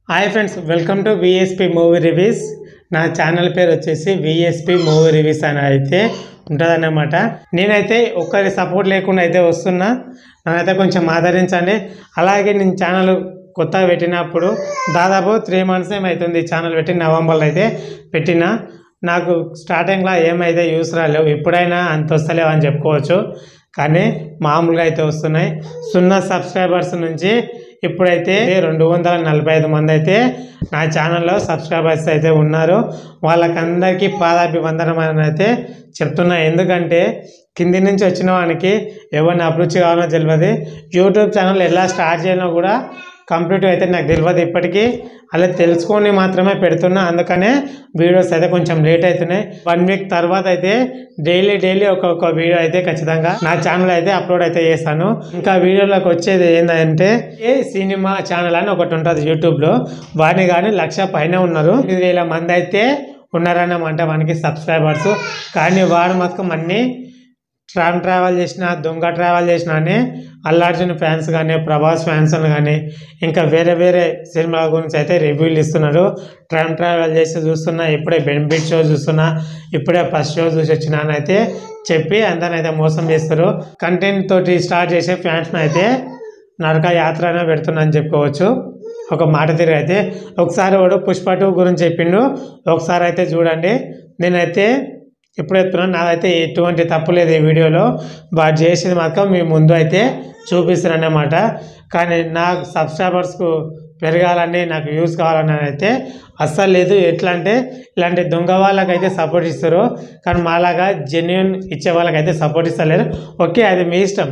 Hi friends welcome to VSP movie reviews నా channel పేరు వచ్చేసి విఎస్పి మూవీ రివ్యూస్ అని అయితే ఉంటుందన్నమాట నేనైతే ఒక్కరి సపోర్ట్ లేకుండా అయితే వస్తున్నా నన్నైతే కొంచెం ఆదరించండి అలాగే నేను ఛానల్ కొత్తగా పెట్టినప్పుడు దాదాపు త్రీ మంత్స్ ఏమవుతుంది ఈ ఛానల్ పెట్టి నవంబర్లో అయితే పెట్టిన నాకు స్టార్టింగ్లో ఏమైతే యూస్ రాలేవు ఇప్పుడైనా అంత వస్తలేవు అని చెప్పుకోవచ్చు కానీ మామూలుగా అయితే వస్తున్నాయి సున్నా సబ్స్క్రైబర్స్ నుంచి ఇప్పుడైతే రెండు వందల నలభై ఐదు మంది అయితే నా ఛానల్లో సబ్స్క్రైబర్స్ అయితే ఉన్నారు వాళ్ళకందరికీ పాదాభివందనం అని అయితే చెప్తున్నా ఎందుకంటే కింది నుంచి వచ్చిన వానికి ఎవరిని అభిరుచి కావాలో తెలియదు యూట్యూబ్ ఛానల్ ఎలా స్టార్ట్ చేయాలో కూడా కంప్లీట్ అయితే నాకు తెలియదు ఇప్పటికీ అలా తెలుసుకొని మాత్రమే పెడుతున్నా అందుకనే వీడియోస్ అయితే కొంచెం లేట్ అవుతున్నాయి వన్ వీక్ తర్వాత అయితే డైలీ డైలీ ఒక్కొక్క వీడియో అయితే ఖచ్చితంగా నా ఛానల్ అయితే అప్లోడ్ అయితే చేస్తాను ఇంకా వీడియోలోకి వచ్చేది ఏంటంటే ఏ సినిమా ఛానల్ అని ఒకటి ఉంటుంది యూట్యూబ్లో వాడిని కానీ లక్ష పైన ఉన్నారు ఎనిమిది వేల మంది అయితే ఉన్నారన్నమాట వానికి సబ్స్క్రైబర్స్ కానీ వాడు మాత్రం అన్నీ ట్రామ్ ట్రావెల్ చేసిన దొంగ ట్రావెల్ చేసిన అని అల్లార్జున్ ఫ్యాన్స్ కానీ ప్రభాస్ ఫ్యాన్స్ కానీ ఇంకా వేరే వేరే సినిమాల గురించి అయితే రివ్యూలు ఇస్తున్నారు ట్రామ్ ట్రావెల్ చేసి చూస్తున్నా ఇప్పుడే బెనిఫిట్ షో చూస్తున్నా ఇప్పుడే ఫస్ట్ షో చూసి వచ్చినా అని అయితే చెప్పి అందరిని అయితే మోసం చేస్తారు కంటెంట్ తోటి స్టార్ట్ చేసే ఫ్యాన్స్ని అయితే నరక యాత్ర అనే పెడుతున్నా అని చెప్పుకోవచ్చు ఒక మాట తిరిగి అయితే ఒకసారి వాడు పుష్ప టూ గురించి చెప్పిండు ఒకసారి అయితే చూడండి నేనైతే ఎప్పుడు చెప్తున్నాను నాదైతే ఎటువంటి తప్పు లేదు ఈ వీడియోలో వాడు చేసేది మాత్రం మీ ముందు అయితే చూపిస్తాను అన్నమాట కానీ నాకు సబ్స్క్రైబర్స్కు పెరగాలని నాకు యూస్ కావాలని అయితే అస్సలు లేదు ఎట్లా అంటే ఇలాంటి దొంగ వాళ్ళకైతే సపోర్ట్ ఇస్తారు కానీ మాలాగా జెన్యున్ ఇచ్చే వాళ్ళకైతే సపోర్ట్ ఇస్తలేరు ఓకే అది మీ ఇష్టం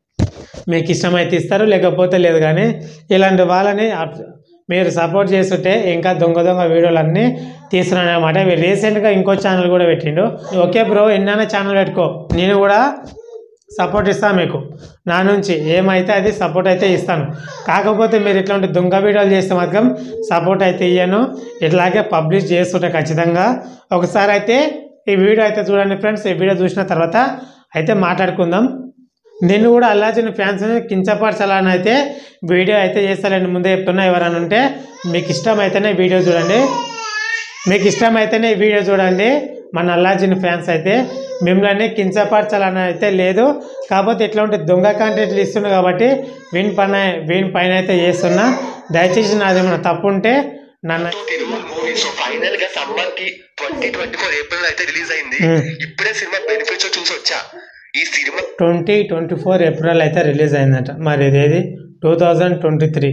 మీకు ఇష్టమైతే ఇస్తారు లేకపోతే లేదు కానీ ఇలాంటి వాళ్ళని అప్- మీరు సపోర్ట్ చేస్తుంటే ఇంకా దొంగ దొంగ వీడియోలన్నీ తీస్తున్నాను అనమాట మీరు రీసెంట్గా ఇంకో ఛానల్ కూడా పెట్టిండు ఓకే బ్రో ఎన్నైనా ఛానల్ పెట్టుకో నేను కూడా సపోర్ట్ ఇస్తాను మీకు నా నుంచి ఏమైతే అది సపోర్ట్ అయితే ఇస్తాను కాకపోతే మీరు ఇట్లాంటి దొంగ వీడియోలు చేస్తే మాత్రం సపోర్ట్ అయితే ఇయ్యను ఇట్లాగే పబ్లిష్ చేస్తుంటే ఖచ్చితంగా ఒకసారి అయితే ఈ వీడియో అయితే చూడండి ఫ్రెండ్స్ ఈ వీడియో చూసిన తర్వాత అయితే మాట్లాడుకుందాం నేను కూడా అల్లార్జున్ ఫ్యాన్స్ కించపరచాలని అయితే వీడియో అయితే చేస్తానండి ముందే చెప్తున్నా ఎవరైనా ఉంటే మీకు ఇష్టమైతేనే వీడియో చూడండి మీకు ఇష్టమైతేనే ఈ వీడియో చూడండి మన అల్లార్జున్ ఫ్యాన్స్ అయితే మిమ్మల్ని కించపరచాలని అయితే లేదు కాకపోతే ఇట్లా ఉంటే దొంగ కాంటెంట్లు ఇస్తున్నా కాబట్టి వీని పైన వీని పైన అయితే చేస్తున్నా దయచేసి నాది ఏమైనా తప్పు ఉంటే నన్ను తిరుమల మూవీ సో ఫైనల్ గా సమ్మర్ కి ట్వంటీ ట్వంటీ ఫోర్ ఏప్రిల్ అయితే రిలీజ్ అయింది Hmm. ఇప్పుడే సినిమా బెనిఫిట్స్ చూసి వచ్చా ఈ సినిమా ట్వంటీ ట్వంటీ ఫోర్ ఏప్రిల్ అయితే రిలీజ్ అయిందట మరి ఇదేది టూ థౌజండ్ ట్వంటీ త్రీ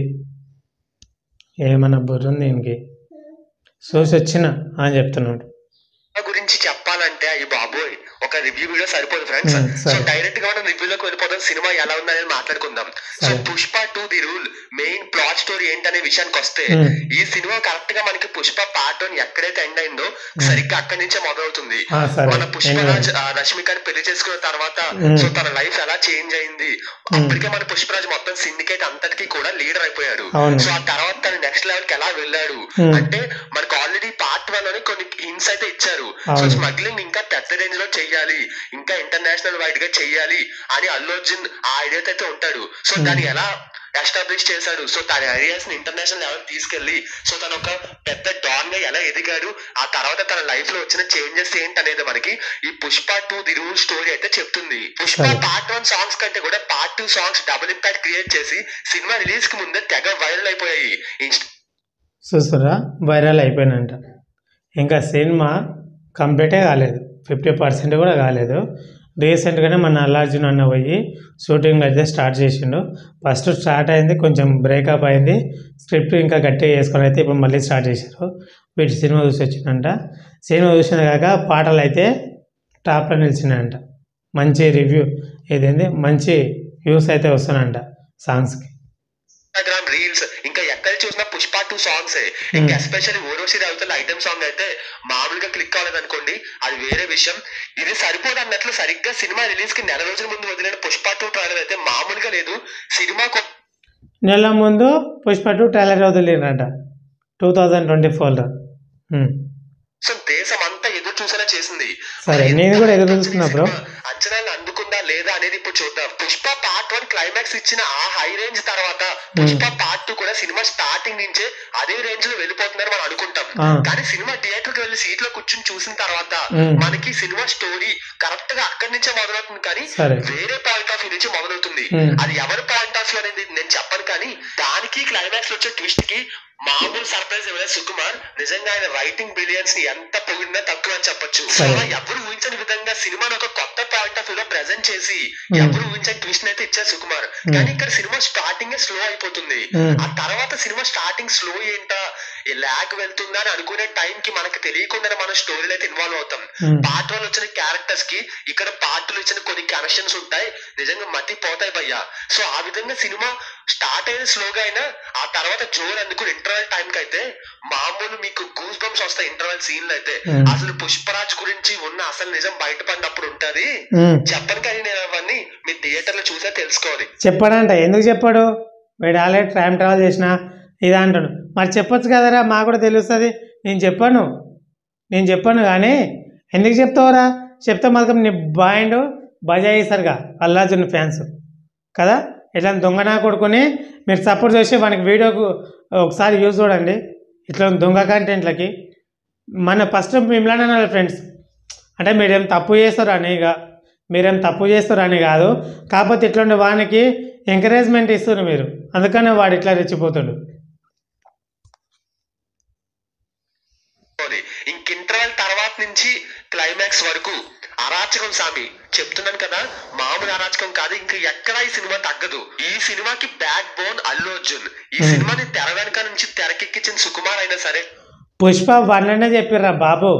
ఏమన్నా బుర్రుంది దీనికి చూసి వచ్చిన అని చెప్తున్నాడు గురించి చెప్పాలంటే అయ్యి బాబోయ్ ఒక రివ్యూ వీడియో సరిపోదు ఫ్రెండ్స్ Hmm, సో సరే. డైరెక్ట్ గా మనం రివ్యూలోకి వెళ్ళిపోదాం సినిమా ఎలా ఉందనేది మాట్లాడుకుందాం సో సరే. Pushpa two the rule main plot story ఏంటనే విషయానికి వస్తే Hmm. ఈ సినిమా కరెక్ట్ గా మనకి పుష్ప పార్ట్ వన్ ఎక్కడైతే ఎండ్ అయిందో సరిగ్గా అక్కడి నుంచే మొదలవుతుంది ఆ, సరే. మన పుష్పరాజ్ Anyway. ఆ, రష్మికని పెళ్లి చేసుకున్న తర్వాత Hmm. సో తన లైఫ్ ఎలా చేంజ్ అయింది అప్పటికే మన పుష్పరాజ్ మొత్తం సిండికేట్ అంతటికి కూడా లీడర్ అయిపోయాడు అవును. సో ఆ తర్వాత తను నెక్స్ట్ లెవెల్ కి ఎలా వెళ్ళాడు Hmm. అంటే మనకు ఆల్రెడీ పార్ట్ వన్ అని కొన్ని హింట్స్ అయితే ఇచ్చారు సో అవును. స్మగ్లింగ్ ఇంకా పెద్ద రేంజ్ లో చెయ్యాలి ఇంకా ఇంటర్నేషనల్ వైడ్ గా చెయ్యాలి అని అల్లు అర్జున్ ఆ ఐడియా అయితే ఉంటాడు సో దాన్ని ఎలా ఎస్టాబ్లిష్ చేశాడు సో తన ఐడియాస్ ని ఇంటర్నేషనల్ లెవెల్ తీసుకెళ్లి సో తను ఒక పెద్ద డాన్ గా ఎలా ఎదిగాడు ఆ తర్వాత తన లైఫ్ లో వచ్చిన చేంజెస్ ఏంటి అనేది మనకి ఈ Pushpa two the rule story అయితే చెప్తుంది పుష్ప సరే. పార్ట్ వన్ సాంగ్స్ కంటే కూడా part two songs double impact create చేసి సినిమా రిలీజ్ కి ముందే తెగ వైరల్ అయిపోయాయి ఇన్స్టా చూస్తురా వైరల్ అయిపోయినంట ఇంకా సినిమా కంప్లీటే కాలేదు ఫిఫ్టీ పర్సెంట్ కూడా కాలేదు రీసెంట్గానే మన అల్లార్జున్ అన్న పోయి షూటింగ్ అయితే స్టార్ట్ చేసిండు ఫస్ట్ స్టార్ట్ అయింది కొంచెం బ్రేకప్ అయింది స్క్రిప్ట్ ఇంకా గట్టిగా చేసుకొని అయితే ఇప్పుడు మళ్ళీ స్టార్ట్ చేశారు వీటి సినిమా చూసి వచ్చిందంట సినిమా చూసిన కాక పాటలు అయితే టాప్లో నిలిచినాయంట మంచి రివ్యూ ఇదేంది మంచి వ్యూస్ అయితే వస్తున్నాయంట సాంగ్స్కి ఇన్స్టాగ్రామ్ రీల్స్ ఇంకా ఎక్కడ చూసినా పుష్ప టూ సాంగ్స్ ఇంకా ఎస్పెషల్లీ ఓరోసి రవితల ఐటమ్ సాంగ్ అయితే మామూలుగా క్లిక్ అవ్వలేదు అనుకోండి అది వేరే విషయం ఇది సరిపోదు అన్నట్లు సరిగ్గా సినిమా రిలీజ్ కి నెల రోజుల ముందు వదిలిన పుష్ప టూ ట్రైలర్ అయితే మామూలుగా లేదు సినిమా నెల ముందు పుష్ప టూ ట్రైలర్ వదిలిరంట టూ థౌజండ్ ట్వంటీ ఫోర్లో కోసం దేశం అంతా ఎదురు చూసేలా చేసింది సరే, నేను కూడా ఎదురు చూస్తున్నా, bro. అంచనాలు అందుకుందా లేదా అనేది ఇప్పుడు చూద్దాం పుష్ప పార్ట్ వన్ క్లైమాక్స్ ఇచ్చిన ఆ హై రేంజ్ తర్వాత పుష్ప పార్ట్ టూ కూడా సినిమా స్టార్టింగ్ నుంచే అదే రేంజ్ లో వెళ్ళిపోతుందని మనం అనుకుంటాం ఆ. కానీ సినిమా థియేటర్ కి వెళ్ళి సీట్ లో కూర్చుని చూసిన తర్వాత మ్మ్. మనకి సినిమా స్టోరీ కరెక్ట్ గా అక్కడి నుంచే మొదలవుతుంది కానీ సరే. వేరే పాయింట్ ఆఫ్ వ్యూ నుంచి మొదలవుతుంది మ్మ్. అది ఎవరి పాయింట్ ఆఫ్ వ్యూ అనేది నేను చెప్పను కానీ దానికి క్లైమాక్స్ వచ్చే ట్విస్ట్ కి మామూలు సర్ప్రైజ్ ఇవ్వలేదు సుకుమార్ నిజంగా ఆయన రైటింగ్ బ్రిలియన్స్ ని ఎంత పొగిడినా తక్కువ అని చెప్పొచ్చు సరే. అలా ఎవరు ఊహించని విధంగా సినిమాను ఒక కొత్త పాయింట్ ఆఫ్ వ్యూ లో ప్రెజెంట్ చేసి మ్మ్. ఎవరు ఊహించని ట్విస్ట్ అయితే ఇచ్చారు సుకుమార్ కానీ ఇక్కడ సినిమా స్టార్టింగ్ స్లో అయిపోతుంది మ్మ్. ఆ తర్వాత సినిమా స్టార్టింగ్ స్లో ఏంటా ఈ ల్యాగ్ వెళ్తుందా అని అనుకునే టైం కి మనకి తెలియకుండానే మన స్టోరీలో అయితే ఇన్వాల్వ్ అవుతాం మ్మ్. పార్ట్ వన్ వచ్చిన క్యారెక్టర్స్ కి ఇక్కడ పార్ట్ లో ఇచ్చిన కొన్ని కనెక్షన్స్ ఉంటాయి నిజంగా మతి పోతాయి భయ్యా సో ఆ విధంగా సినిమా స్టార్ట్ అయిన స్లోగా అయినా ఆ తర్వాత జోర్ అందుకుని ఇంటర్వెల్ టైం కి అయితే మామూలు మీకు గూస్ బంప్స్ వస్తాయి ఇంటర్వెల్ సీన్లు అయితే మ్మ్. అసలు పుష్పరాజ్ గురించి ఉన్న అసలు నిజం బయటపడినప్పుడు ఉంటది మ్మ్. చెప్పను కానీ నేను అవన్నీ మీ థియేటర్ లో చూసే తెలుసుకోవాలి చెప్పాడంట ఎందుకు చెప్పాడు వీడు ఆల్రెడీ టైం ట్రావెల్ చేసిన ఇదా అంటాడు మరి చెప్పొచ్చు కదరా మాకు కూడా తెలుస్తుంది నేను చెప్పాను నేను చెప్పాను కానీ ఎందుకు చెప్తావురా చెప్తే మాత్రం నీ బాయిండ్ బజాయిస్తారుగా అల్లాజున్ ఫ్యాన్స్ కదా ఇట్లా దొంగనా కొడుకుని మీరు సపోర్ట్ చేసి వానికి వీడియోకు ఒకసారి యూజ్ చూడండి ఇట్లా దొంగ కంటెంట్లకి మన ఫస్ట్ మిమ్మల్ని అనాలి ఫ్రెండ్స్ అంటే మీరేం తప్పు చేస్తారు అని ఇక మీరేం తప్పు చేస్తారు అని కాదు కాకపోతే ఇట్లాంటి వానికి ఎంకరేజ్మెంట్ ఇస్తున్నారు మీరు అందుకనే వాడు ఇట్లా రెచ్చిపోతాడు పోనీ. ఇంక ఇంటర్వెల్ తర్వాత నుంచి క్లైమాక్స్ వరకు అరాచకం సామి చెప్తున్నాను కదా మామూలు అరాచకం కాదు ఇంకా ఎక్కడా ఈ సినిమా తగ్గదు ఈ సినిమాకి బ్యాక్ బోన్ అల్లు అర్జున్ ఈ Hmm. సినిమాని తెర వెనక నుంచి తెరకెక్కించిన సుకుమార్ అయినా సరే పుష్ప వన్ననే చెప్పిర్రా బాబు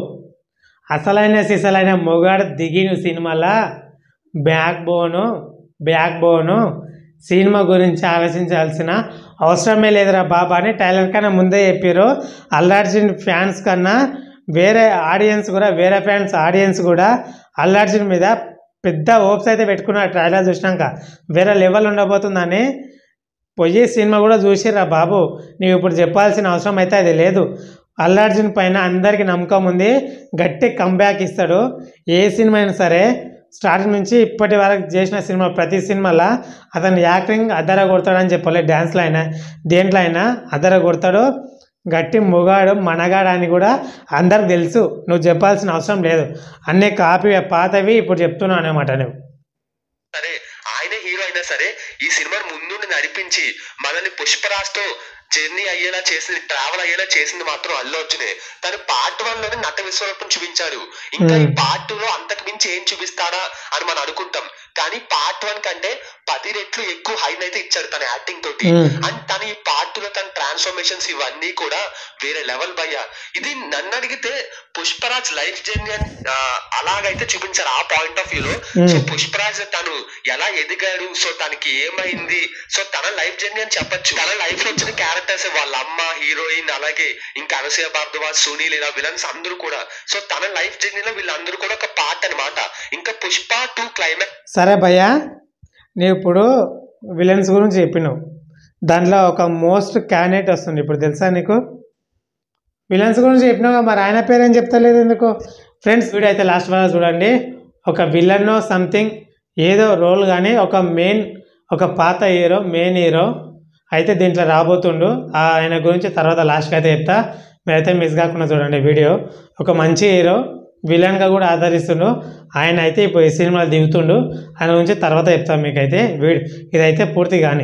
అసలైన సిసలైన మొగాడు దిగిన సినిమాలా బ్యాక్ బోను బ్యాక్ బోను సినిమా గురించి ఆలోచించాల్సిన అవసరమే లేదురా బాబా అని టైలర్ కన్నా ముందే చెప్పారు అల్లార్జున్ ఫ్యాన్స్ కన్నా వేరే ఆడియన్స్ కూడా వేరే ఫ్యాన్స్ ఆడియన్స్ కూడా అల్లార్జున్ మీద పెద్ద హోప్స్ అయితే పెట్టుకున్నారు ట్రైలర్ చూసినాక వేరే లెవెల్ ఉండబోతుందని పోయి సినిమా కూడా చూసిర్రా బాబు నీవు ఇప్పుడు చెప్పాల్సిన అవసరం అయితే అది లేదు అల్లార్జున్ పైన అందరికీ నమ్మకం ఉంది గట్టి కంబ్యాక్ ఇస్తాడు ఏ సినిమా అయినా సరే స్టార్టింగ్ నుంచి ఇప్పటి వరకు చేసిన సినిమా ప్రతి సినిమాలో అతను యాక్టింగ్ అద్దర కొడతాడని చెప్పలే డ్యాన్స్లో అయినా దేంట్లో అయినా అద్దర కొడతాడు గట్టి మొగాడు మనగాడు అని కూడా అందరికి తెలుసు నువ్వు చెప్పాల్సిన అవసరం లేదు అన్నీ కాపీ పాతవి ఇప్పుడు చెప్తున్నావు అనమాట నువ్వు సరే ఆయన హీరో అయినా సరే ఈ సినిమాను ముందుండి నడిపించి మనల్ని పుష్పరాజ్తో జర్నీ అయ్యేలా చేసింది ట్రావెల్ అయ్యేలా చేసింది మాత్రం అల్లు అర్జునే తను పార్ట్ వన్ లోనే నట విశ్వరూపం చూపించాడు ఇంకా ఈ Hmm. పార్ట్ టూ లో అంతకు మించి ఏం చూపిస్తాడా అని మనం అనుకుంటాం కానీ పార్ట్ వన్ కంటే పది రెట్లు ఎక్కువ హైన్ అయితే ఇచ్చాడు తన యాక్టింగ్ తోటి Hmm. అండ్ తన ఈ పార్ట్ లో తన ట్రాన్స్ఫర్మేషన్స్ ఇవన్నీ కూడా వేరే లెవెల్ భయ్య ఇది నన్ను అడిగితే పుష్పరాజ్ లైఫ్ జర్నీ అని ఆ, అలాగైతే చూపించారు ఆ పాయింట్ ఆఫ్ వ్యూ లో Hmm. సో పుష్పరాజ్ తను ఎలా ఎదిగాడు సో తనకి ఏమైంది సో తన లైఫ్ జర్నీ అని చెప్పొచ్చు తన లైఫ్ లో వచ్చిన క్యారెక్టర్స్ వాళ్ళ అమ్మ హీరోయిన్ అలాగే ఇంకా అనసూయ భారద్వాజ్ సునీల్ ఇలా విలన్స్ అందరూ కూడా సో తన లైఫ్ జర్నీలో వీళ్ళందరూ కూడా ఒక పార్ట్ అన్నమాట ఇంకా పుష్ప టూ క్లైమాక్స్ సరే భయ్యా నీవు ఇప్పుడు విలన్స్ గురించి చెప్పినావు దాంట్లో ఒక మోస్ట్ క్యాండిడేట్ వస్తుంది ఇప్పుడు తెలుసా నీకు విలన్స్ గురించి చెప్పినావు మరి ఆయన పేరేం చెప్తలేదు ఎందుకు ఫ్రెండ్స్ వీడియో అయితే లాస్ట్ వరకు చూడండి ఒక విలన్ సంథింగ్ ఏదో రోల్ కానీ ఒక మెయిన్ ఒక పాత హీరో మెయిన్ హీరో అయితే దీంట్లో రాబోతుండు ఆ ఆయన గురించి తర్వాత లాస్ట్కి అయితే చెప్తా మీరైతే మిస్ కాకుండా చూడండి వీడియో ఒక మంచి హీరో విలన్గా కూడా ఆదరిస్తుండు ఆయన అయితే ఇప్పుడు ఈ సినిమాలు దిగుతుండు ఆయన గురించి తర్వాత చెప్తాను మీకైతే వీడు ఇదైతే పూర్తి కానీ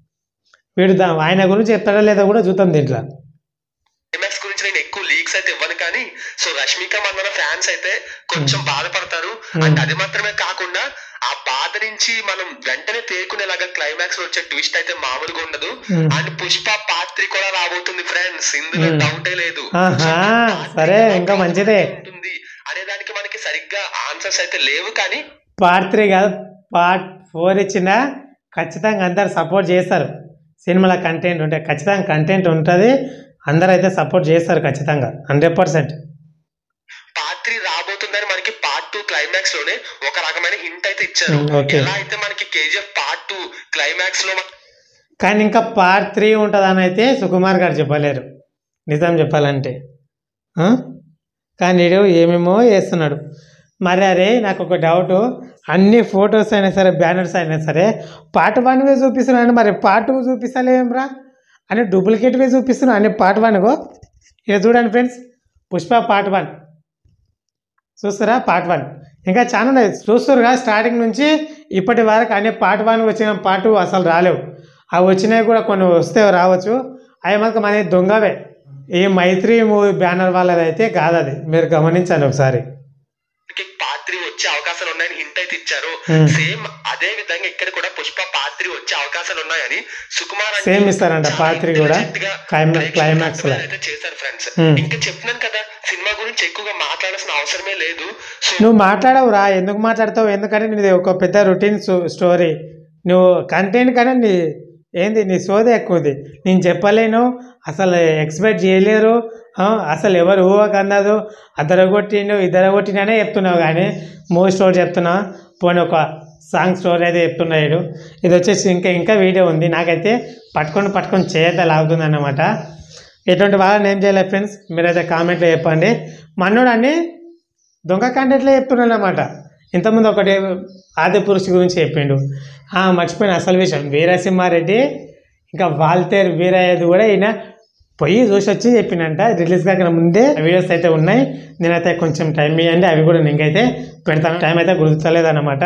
వీడు దా ఆయన గురించి చెప్తాడా లేదా కూడా చూద్దాం దీంట్లో క్లైమాక్స్ గురించి నేను ఎక్కువ లీక్స్ అయితే ఇవ్వను కానీ సో రష్మిక మందన ఫ్యాన్స్ అయితే కొంచెం బాధపడతారు Hmm. అండ్ అది మాత్రమే కాకుండా ఆ బాధ నుంచి మనం వెంటనే తేరుకునేలాగా క్లైమాక్స్ లో వచ్చే ట్విస్ట్ అయితే మామూలుగా ఉండదు Hmm. And Pushpa part three కూడా రాబోతుంది ఫ్రెండ్స్ ఇందులో Hmm. డౌటే లేదు ఆహా, So, part సరే, three ఇంకా కూడా మంచిదే. ఉంటుంది అనే దానికి మనకి సరిగ్గా ఆన్సర్స్ అయితే లేవు కానీ పార్ట్ త్రీ కాదు పార్ట్ ఫోర్ ఇచ్చినా ఖచ్చితంగా అందరు సపోర్ట్ చేస్తారు సినిమాల కంటెంట్ ఉంటే ఖచ్చితంగా కంటెంట్ ఉంటుంది అందరూ అయితే సపోర్ట్ చేస్తారు ఖచ్చితంగా హండ్రెడ్ పర్సెంట్ పార్ట్ త్రీ రాబోతుందని మనకి పార్ట్ టూ క్లైమాక్స్ లోనే ఒక రకమైన హింట్ అయితే ఇచ్చారు Hmm, okay. ఎలా అయితే మనకి కేజీఎఫ్ పార్ట్ టూ క్లైమాక్స్ లో మన- కానీ ఇంకా పార్ట్ త్రీ ఉంటుందని అయితే సుకుమార్ గారు చెప్పలేరు నిజం చెప్పాలంటే ఆ? కానీ వీడు ఏమేమో వేస్తున్నాడు మరి అరే నాకు ఒక డౌట్ అన్ని ఫొటోస్ అయినా సరే బ్యానర్స్ అయినా సరే పార్ట్ వన్వే చూపిస్తున్నాను మరి పార్ట్ టూ చూపిస్తలేమ్రా అని డూప్లికేట్వే చూపిస్తున్నాను అన్ని పార్ట్ వన్గో ఇక చూడండి ఫ్రెండ్స్ పుష్ప పార్ట్ వన్ చూస్తారా పార్ట్ వన్ ఇంకా చాలా ఉన్నాయి చూస్తారుగా స్టార్టింగ్ నుంచి ఇప్పటి వరకు అన్ని పార్ట్ వన్ వచ్చిన పార్ట్ టూ అసలు రాలేవు అవి వచ్చినాయి కూడా కొన్ని వస్తే రావచ్చు అవి మాత్రం మన దొంగవే ఈ మైత్రి మూవీ బ్యానర్ వాళ్ళది అయితే కాదు అది మీరు గమనించండి ఒకసారి పాత్రి వచ్చే అవకాశాలు ఉన్నాయని హింట్ అయితే ఇచ్చారు Hmm. సేమ్ అదే విధంగా ఇక్కడ కూడా పుష్ప పాత్రి వచ్చే అవకాశాలు ఉన్నాయని సుకుమార్ అంటే సేమ్ ఇస్తారంట చాలా పాత్రి కూడా intelligent గా క్లైమా ప్రేక్షకులకు క్లైమాక్స్ లో అర్థమయ్యేలా అయితే చేశారు ఫ్రెండ్స్ Hmm. ఇంకా చెప్తున్నాను కదా సినిమా గురించి ఎక్కువగా మాట్లాడాల్సిన అవసరమే లేదు సో నువ్వు మాట్లాడవురా ఎందుకు మాట్లాడతావు ఎందుకంటే నీది ఒక పెద్ద రొటీన్ స్టోరీ నువ్వు కంటెంట్ కానీ నీ ఏంది నీ సోదే ఎక్కువ ఉంది నేను చెప్పలేను అసలు ఎక్స్పెక్ట్ చేయలేరు ఆ, అసలు ఎవరు ఊహకు అందదు అద్దరు కొట్టిండు ఇద్దరు కొట్టిండనే చెప్తున్నావు కానీ మూవీ స్టోరీ చెప్తున్నా పోనీ ఒక సాంగ్ స్టోరీ అయితే చెప్తున్నాడు ఇది వచ్చేసి ఇంకా ఇంకా వీడియో ఉంది నాకైతే పట్టుకొని పట్టుకొని చేయద్దా లాగుతుంది అన్నమాట ఎటువంటి వాళ్ళని ఏం చేయలేదు ఫ్రెండ్స్ మీరైతే కామెంట్లో చెప్పండి మనోడు అన్ని దొంగ కంటెంట్లో చెప్తున్నాడు అనమాట ఇంతకుముందు ఒకటి ఆది పురుషు గురించి చెప్పిండు ఆ, మర్చిపోయిన అసలు విషయం వీరసింహారెడ్డి ఇంకా వాల్తేర్ వీరయ్యది కూడా ఈయన పోయి చూసి వచ్చి చెప్పినంట రిలీజ్ కాక ముందే వీడియోస్ అయితే ఉన్నాయి నేనైతే కొంచెం టైం ఇవ్వండి అవి కూడా నీకైతే పెడతాను టైం అయితే గుర్తులేదన్నమాట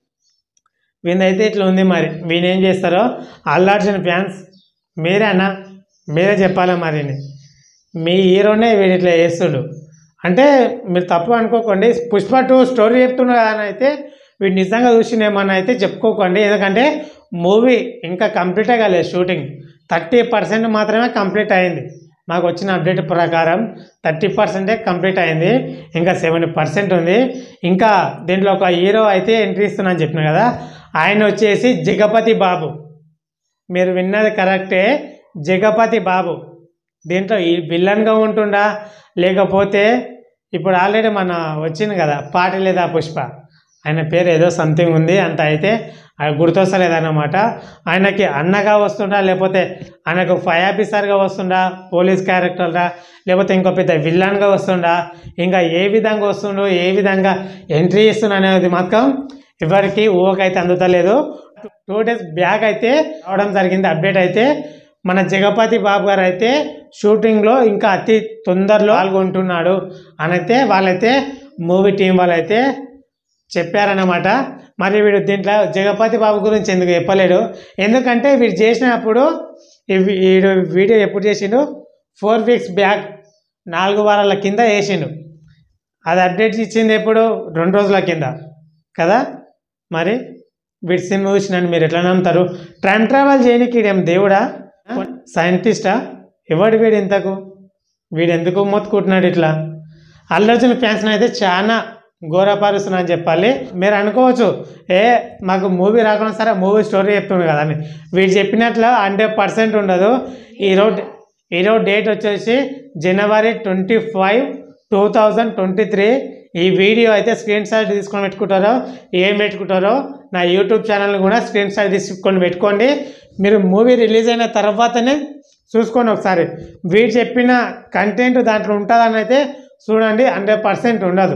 వీనైతే ఇట్లా ఉంది మరి వీళ్ళు ఏం చేస్తారో అల్లార్జున్ ఫ్యాన్స్ మీరే అన్న మీరే చెప్పాలి మరి మీ హీరోనే వీడు ఇట్లా చేస్తుడు అంటే మీరు తప్పు అనుకోకండి పుష్ప టూ స్టోరీ చెప్తున్నా కదా అని అయితే వీడు నిజంగా చూసిందేమని అయితే చెప్పుకోకండి ఎందుకంటే మూవీ ఇంకా కంప్లీటే కాలేదు షూటింగ్ థర్టీ పర్సెంట్ మాత్రమే కంప్లీట్ అయింది మాకు వచ్చిన అప్డేట్ ప్రకారం థర్టీ పర్సెంటే కంప్లీట్ అయింది ఇంకా సెవెంటీ పర్సెంట్ ఉంది ఇంకా దీంట్లో ఒక హీరో అయితే ఎంట్రీ ఇస్తున్నా అని చెప్పిన కదా ఆయన వచ్చేసి జగపతి బాబు మీరు విన్నది కరెక్టే జగపతి బాబు దీంట్లో ఈ విలన్గా ఉంటుండా లేకపోతే ఇప్పుడు ఆల్రెడీ మన వచ్చింది కదా పాట లేదా పుష్ప ఆయన పేరు ఏదో సంథింగ్ ఉంది అంత అయితే అది గుర్తొస్తలేదన్నమాట ఆయనకి అన్నగా వస్తుండా లేకపోతే ఆయనకు ఫైర్ ఆఫీసర్గా వస్తుండా పోలీస్ క్యారెక్టర్గా లేకపోతే ఇంకో పెద్ద విలన్గా వస్తుండా ఇంకా ఏ విధంగా వస్తుండో ఏ విధంగా ఎంట్రీ ఇస్తున్నా అనేది మాత్రం ఎవరికి ఊహకైతే అందుతలేదు టూ డేస్ బ్యాక్ అయితే రావడం జరిగింది అప్డేట్ అయితే మన జగపతి బాబు గారు అయితే షూటింగ్లో ఇంకా అతి తొందరలో పాల్గొంటున్నాడు అని అయితే వాళ్ళైతే మూవీ టీం వాళ్ళైతే చెప్పారన్నమాట మరి వీడు దీంట్లో జగపతి బాబు గురించి ఎందుకు చెప్పలేడు ఎందుకంటే వీడు చేసినప్పుడు ఈ వీ- వీడు వీడియో ఎప్పుడు చేసిండు ఫోర్ వీక్స్ బ్యాక్ నాలుగు వారాల కింద వేసిండు అది అప్డేట్ ఇచ్చింది ఎప్పుడు రెండు రోజుల కింద కదా మరి వీడి సినిమా చూసినాను మీరు ఎట్లా నమ్ముతారు టైం ట్రావెల్ చేయడానికి వీడేం దేవుడా సైంటిస్టా ఎవడు వీడు ఇంతకు వీడు ఎందుకు మొత్తుకుంటున్నాడు ఇట్లా అల్లర్జున్ ఫ్యాన్స్ అయితే చాలా ఘోరపరుస్తున్నా అని చెప్పాలి మీరు అనుకోవచ్చు ఏ మాకు మూవీ రాకుండా సరే మూవీ స్టోరీ చెప్తుంది కదా అని వీడు చెప్పినట్లు హండ్రెడ్ పర్సెంట్ ఉండదు ఈరోజు ఈరోజు డేట్ వచ్చేసి జనవరి twenty five two thousand twenty three ఈ వీడియో అయితే స్క్రీన్ షాట్ తీసుకొని పెట్టుకుంటారో ఏం పెట్టుకుంటారో నా యూట్యూబ్ ఛానల్ కూడా స్క్రీన్ షాట్ తీసుకొని పెట్టుకోండి మీరు మూవీ రిలీజ్ అయిన తర్వాతనే చూసుకోండి ఒకసారి వీడు చెప్పిన కంటెంట్ దాంట్లో ఉంటుందని అయితే చూడండి హండ్రెడ్ పర్సెంట్ ఉండదు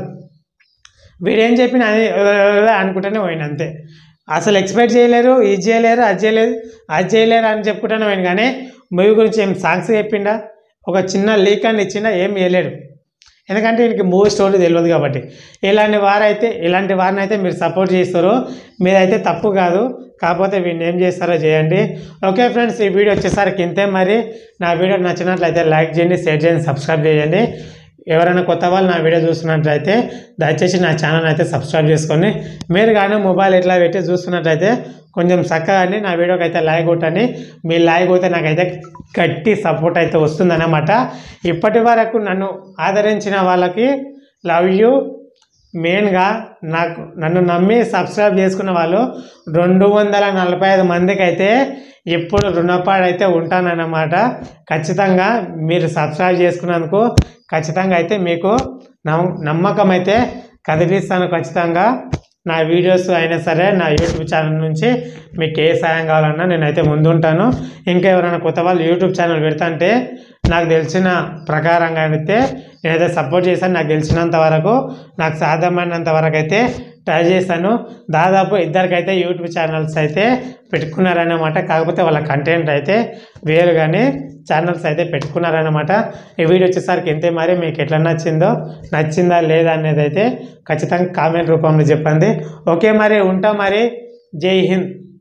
వీడేం చెప్పిన అది అనుకుంటూనే పోయింది అంతే అసలు ఎక్స్పెక్ట్ చేయలేరు ఇది చేయలేరు అది చేయలేదు అది చేయలేరు అని చెప్పుకుంటూనే పోయింది కానీ మూవీ గురించి ఏం సాంగ్స్ చెప్పిండా ఒక చిన్న లీక్ అని ఇచ్చిండా ఏం చేయలేడు ఎందుకంటే వీనికి మూవీ స్టోరీ తెలియదు కాబట్టి ఇలాంటి వారైతే ఇలాంటి వారిని అయితే మీరు సపోర్ట్ చేస్తారు మీరైతే తప్పు కాదు కాకపోతే వీడిని ఏం చేస్తారో చేయండి ఓకే ఫ్రెండ్స్ ఈ వీడియో వచ్చేసరికి ఇంతే మరి నా వీడియో నచ్చినట్లయితే లైక్ చేయండి షేర్ చేయండి సబ్స్క్రైబ్ చేయండి ఎవరైనా కొత్త వాళ్ళు నా వీడియో చూస్తున్నట్లయితే దయచేసి నా ఛానల్ అయితే సబ్స్క్రైబ్ చేసుకొని మీరు కానీ మొబైల్ ఎట్లా పెట్టి చూస్తున్నట్లయితే కొంచెం చక్కగా అండి నా వీడియోకి అయితే లైక్ కొట్టండి మీ లైక్ కొడితే నాకైతే గట్టి సపోర్ట్ అయితే వస్తుందన్నమాట ఇప్పటి వరకు నన్ను ఆదరించిన వాళ్ళకి లవ్ యూ మెయిన్గా నాకు నన్ను నమ్మి సబ్స్క్రైబ్ చేసుకున్న వాళ్ళు రెండు వందల నలభై ఐదు మందికి అయితే ఇప్పుడు రుణపాడు అయితే ఉంటానన్నమాట ఖచ్చితంగా మీరు సబ్స్క్రైబ్ చేసుకున్నందుకు ఖచ్చితంగా అయితే మీకు నమ్ నమ్మకం అయితే కదిలిస్తాను ఖచ్చితంగా నా వీడియోస్ అయినా సరే నా యూట్యూబ్ ఛానల్ నుంచి మీకు ఏ సాయం కావాలన్నా నేనైతే ముందుంటాను ఇంకా ఎవరైనా కొత్త వాళ్ళు యూట్యూబ్ ఛానల్ పెడతా అంటే నాకు తెలిసిన ప్రకారంగా అయితే నేనైతే సపోర్ట్ చేశాను నాకు తెలిసినంత వరకు నాకు సాధ్యమైనంత వరకు అయితే ట్రై చేశాను దాదాపు ఇద్దరికైతే యూట్యూబ్ ఛానల్స్ అయితే పెట్టుకున్నారన్నమాట కాకపోతే వాళ్ళ కంటెంట్ అయితే వేరు కానీ ఛానల్స్ అయితే పెట్టుకున్నారన్నమాట ఈ వీడియో వచ్చేసరికి ఎంతే మరి మీకు ఎట్లా నచ్చిందో నచ్చిందా లేదా అనేది అయితే ఖచ్చితంగా కామెంట్ రూపంలో చెప్పండి ఓకే మరి ఉంటాం మరి జై హింద్